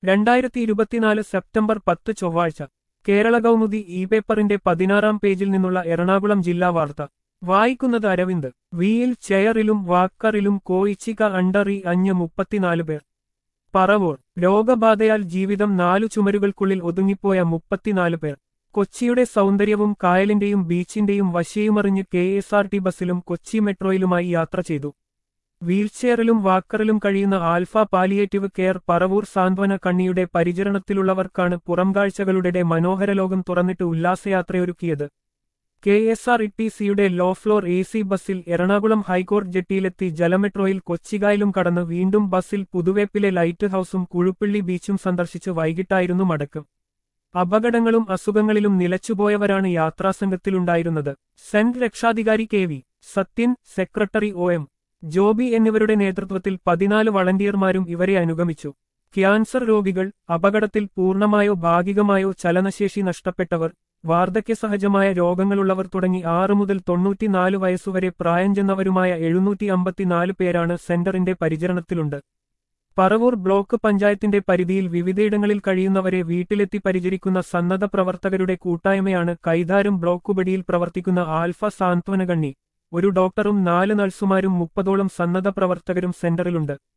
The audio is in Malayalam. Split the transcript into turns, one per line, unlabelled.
രണ്ടായിരത്തി ഇരുപത്തിനാല് സെപ്റ്റംബർ പത്ത് ചൊവ്വാഴ്ച കേരള കൗമുദി ഇ പേപ്പറിന്റെ പതിനാറാം പേജിൽ നിന്നുള്ള എറണാകുളം ജില്ലാ വാർത്ത വായിക്കുന്നത് അരവിന്ദ് വീൽ ചെയറിലും വാക്കറിലും കോയിച്ചിക അണ്ടറി അഞ്ഞ് മുപ്പത്തിനാല് പേർ പറവൂർ രോഗബാധയാൽ ജീവിതം നാലു ചുമരുകൾക്കുള്ളിൽ ഒതുങ്ങിപ്പോയ മുപ്പത്തിനാല് പേർ കൊച്ചിയുടെ സൗന്ദര്യവും കായലിന്റെയും ബീച്ചിന്റെയും വശയുമറിഞ്ഞ് കെ എസ് ആർ ടി ബസ്സിലും കൊച്ചി മെട്രോയിലുമായി യാത്ര ചെയ്തു വീൽചെയറിലും വാക്കറിലും കഴിയുന്ന ആൽഫ പാലിയേറ്റീവ് കെയർ പറവൂർ സാന്ത്വന കണ്ണിയുടെ പരിചരണത്തിലുള്ളവർക്കാണ് പുറംകാഴ്ചകളുടെ മനോഹര ലോകം തുറന്നിട്ട് ഉല്ലാസയാത്രയൊരുക്കിയത് K S R E T സിയുടെ ലോ ഫ്ലോർ എ സി ബസ്സിൽ എറണാകുളം ഹൈക്കോർട്ട് ജെട്ടിയിലെത്തി ജലമെട്രോയിൽ കൊച്ചികായലും കടന്ന് വീണ്ടും ബസ്സിൽ പുതുവേപ്പിലെ ലൈറ്റ് ഹൌസും കുഴുപ്പിള്ളി ബീച്ചും സന്ദർശിച്ച് വൈകിട്ടായിരുന്നു മടക്കം അപകടങ്ങളും അസുഖങ്ങളിലും നിലച്ചുപോയവരാണ് യാത്രാസംഘത്തിലുണ്ടായിരുന്നത് സെന്റ് രക്ഷാധികാരി K V Sathyan secretary O M Joby എന്നിവരുടെ നേതൃത്വത്തിൽ പതിനാല് വളണ്ടിയർമാരും ഇവരെ അനുഗമിച്ചു ക്യാൻസർ രോഗികൾ അപകടത്തിൽ പൂർണ്ണമായോ ഭാഗികമായോ ചലനശേഷി നഷ്ടപ്പെട്ടവർ വാർദ്ധക്യസഹജമായ രോഗങ്ങളുള്ളവർ തുടങ്ങി ആറ് മുതൽ തൊണ്ണൂറ്റിനാല് വയസ്സുവരെ പ്രായം ചെന്നവരുമായ എഴുന്നൂറ്റി അമ്പത്തിനാല് പേരാണ് സെന്ററിന്റെ പരിചരണത്തിലുണ്ട് പറവൂർ ബ്ലോക്ക് പഞ്ചായത്തിന്റെ പരിധിയിൽ വിവിധയിടങ്ങളിൽ കഴിയുന്നവരെ വീട്ടിലെത്തി പരിചരിക്കുന്ന സന്നദ്ധ പ്രവർത്തകരുടെ കൂട്ടായ്മയാണ് കൈതാരം ബ്ലോക്കുപടിയിൽ പ്രവർത്തിക്കുന്ന ആൽഫ സാന്ത്വനകണ്ണി ഒരു ഡോക്ടറും നാല് നഴ്സുമാരും മുപ്പതോളം സന്നദ്ധ പ്രവർത്തകരും സെന്ററിലുണ്ട്